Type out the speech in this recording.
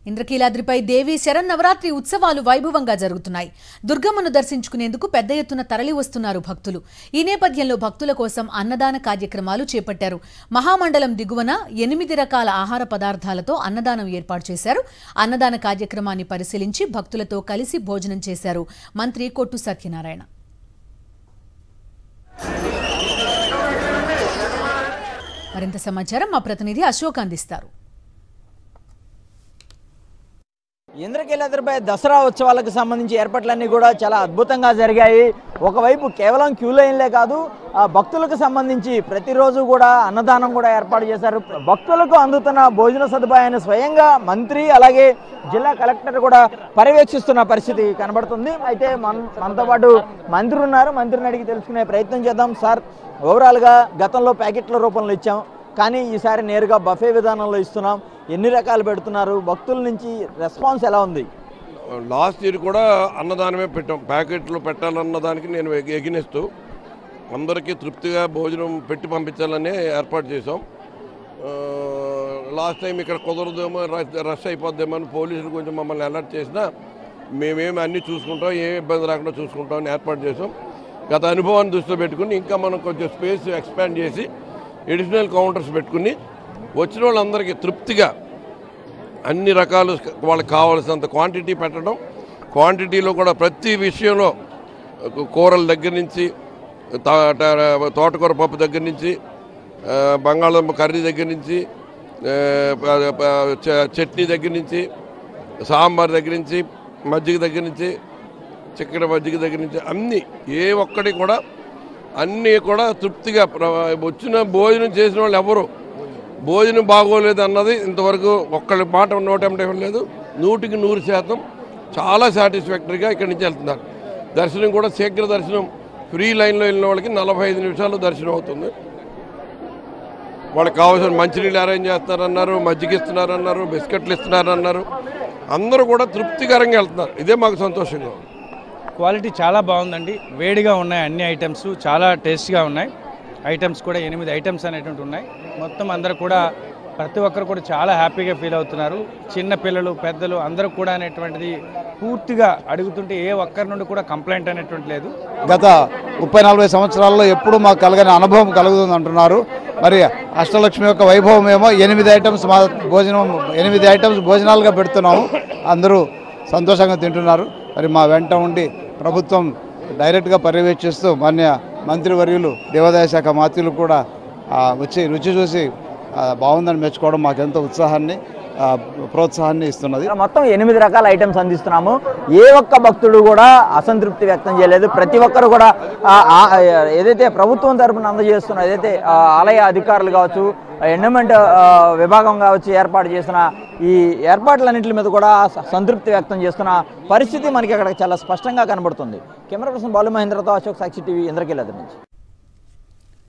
ఇంద్రకీలాద్రిపై దేవి శరన్నవరాత్రి ఉత్సవాలు వైభవంగా జరుగుతున్నాయి దుర్గమ్మను దర్శించుకునేందుకు పెద్ద ఎత్తున తరలి వస్తున్నారు భక్తులు ఈ నేపథ్యంలో భక్తుల కోసం అన్నదాన కార్యక్రమాలు చేపట్టారు మహామండలం దిగువన ఎనిమిది రకాల ఆహార పదార్థాలతో అన్నదానం ఏర్పాటు చేశారు అన్నదాన కార్యక్రమాన్ని పరిశీలించి భక్తులతో కలిసి భోజనం చేశారు మంత్రి కొట్టు సత్యనారాయణ మరింత సమాచారం మా ప్రతినిధి అశోక్ అందిస్తారు ఇంద్రకీలాద్రిపై దసరా ఉత్సవాలకు సంబంధించి ఏర్పాట్లన్నీ కూడా చాలా అద్భుతంగా జరిగాయి ఒకవైపు కేవలం క్యూ లైన్లే కాదు ఆ భక్తులకు సంబంధించి ప్రతిరోజు కూడా అన్నదానం కూడా ఏర్పాటు చేశారు భక్తులకు అందుతున్న భోజన సదుపాయాన్ని స్వయంగా మంత్రి అలాగే జిల్లా కలెక్టర్ కూడా పర్యవేక్షిస్తున్న పరిస్థితి కనబడుతుంది అయితే మన మనతో పాటు మంత్రి ఉన్నారు మంత్రిని అడిగి తెలుసుకునే ప్రయత్నం చేద్దాం సార్ ఓవరాల్గా గతంలో ప్యాకెట్ల రూపంలో ఇచ్చాం కానీ ఈసారి నేరుగా బఫే విధానంలో ఇస్తున్నాం ఎన్ని రకాలు పెడుతున్నారు భక్తుల నుంచి రెస్పాన్స్ ఎలా ఉంది లాస్ట్ ఇయర్ కూడా అన్నదానమే పెట్టాం ప్యాకెట్లు పెట్టాలన్న దానికి నేను ఎగ- ఎగినిస్తూ అందరికీ తృప్తిగా భోజనం పెట్టి పంపించాలని ఏర్పాటు చేసాం ఆ, లాస్ట్ టైం ఇక్కడ కుదరదేమో రష్ రష్ అయిపోద్దేమో అని పోలీసులు కొంచెం మమ్మల్ని అలర్ట్ చేసినా మేమేమి అన్నీ చూసుకుంటాం ఏ ఇబ్బంది రాకుండా చూసుకుంటాం అని ఏర్పాటు చేసాం గత అనుభవాన్ని దృష్టిలో పెట్టుకుని ఇంకా మనం కొంచెం స్పేస్ ఎక్స్పాండ్ చేసి ఎడిషనల్ కౌంటర్స్ పెట్టుకుని వచ్చిన వాళ్ళందరికీ తృప్తిగా అన్ని రకాలు వాళ్ళకి కావాల్సినంత క్వాంటిటీ పెట్టడం క్వాంటిటీలో కూడా ప్రతి విషయంలో కూరల దగ్గర నుంచి తా- తా- తోటకూర పప్పు దగ్గర నుంచి ఆ, బంగాళదుంప కర్రీ దగ్గర నుంచి ఆ, ప- ప- చ- చట్నీ దగ్గర నుంచి సాంబార్ దగ్గర నుంచి మజ్జిగ దగ్గర నుంచి చిక్కడ మజ్జిగ దగ్గర నుంచి అన్నీ ఏ ఒక్కటి కూడా అన్నీ కూడా తృప్తిగా ప్ర- వచ్చిన భోజనం చేసిన వాళ్ళు ఎవరు భోజనం బాగోలేదు అన్నది ఇంతవరకు ఒక్కళ్ళ మాట నోటెంట లేదు నూటికి నూరు శాతం చాలా సాటిస్ఫాక్టరీగా ఇక్కడి నుంచి వెళ్తున్నారు దర్శనం కూడా శీఘ్ర దర్శనం ఫ్రీ లైన్లో వెళ్ళిన వాళ్ళకి నలభై ఐదు నిమిషాల్లో దర్శనం అవుతుంది వాళ్ళకి కావాల్సిన మంచినీళ్ళు అరేంజ్ చేస్తున్నారన్నారు మజ్జిగ ఇస్తున్నారన్నారు బిస్కెట్లు ఇస్తున్నారన్నారు అందరూ కూడా తృప్తికరంగా వెళ్తున్నారు ఇదే మాకు సంతోషంగా ఉంది క్వాలిటీ చాలా బాగుందండి వేడిగా ఉన్నాయి అన్ని ఐటమ్స్ చాలా టేస్ట్గా ఉన్నాయి ఐటమ్స్ కూడా ఎనిమిది ఐటమ్స్ అనేటువంటి ఉన్నాయి మొత్తం అందరూ కూడా ప్రతి ఒక్కరు కూడా చాలా హ్యాపీగా ఫీల్ అవుతున్నారు చిన్న పిల్లలు పెద్దలు అందరూ కూడా అనేటువంటిది పూర్తిగా అడుగుతుంటే ఏ ఒక్కరి నుండి కూడా కంప్లైంట్ అనేటువంటి లేదు గత ముప్పై నలభై సంవత్సరాల్లో ఎప్పుడూ మాకు కలగని అనుభవం కలుగుతుంది అంటున్నారు మరి అష్టలక్ష్మి యొక్క వైభవం ఏమో ఎనిమిది ఐటమ్స్ మా భోజనం ఎనిమిది ఐటమ్స్ భోజనాలుగా పెడుతున్నాము అందరూ సంతోషంగా తింటున్నారు మరి మా వెంట ఉండి ప్రభుత్వం డైరెక్ట్గా పర్యవేక్షిస్తూ మాన్య మంత్రివర్యులు దేవాదాయ శాఖ మాత్రులు కూడా ఆ, వచ్చి రుచి చూసి ఆ, బాగుందని మెచ్చుకోవడం మాకెంతో ఉత్సాహాన్ని ఆ, ప్రోత్సాహాన్ని ఇస్తున్నది ఇలా మొత్తం ఎనిమిది రకాల ఐటమ్స్ అందిస్తున్నాము ఏ ఒక్క భక్తుడు కూడా అసంతృప్తి వ్యక్తం చేయలేదు ప్రతి ఒక్కరు కూడా ఆ, ఆ, ఏదైతే ప్రభుత్వం తరపున అందజేస్తున్న ఏదైతే ఆ, ఆలయ అధికారులు కావచ్చు ఎండోమెంట్ విభాగం కావచ్చు ఏర్పాటు చేసిన ఈ ఏర్పాట్లన్నింటి మీద కూడా స- సంతృప్తి వ్యక్తం చేస్తున్న పరిస్థితి మనకి అక్కడ చాలా స్పష్టంగా కనబడుతుంది కెమెరా పర్సన్ బాలు మహేంద్రతో అశోక్ సాక్షి టీవీ ఇంద్రకీలాద్రి నుంచి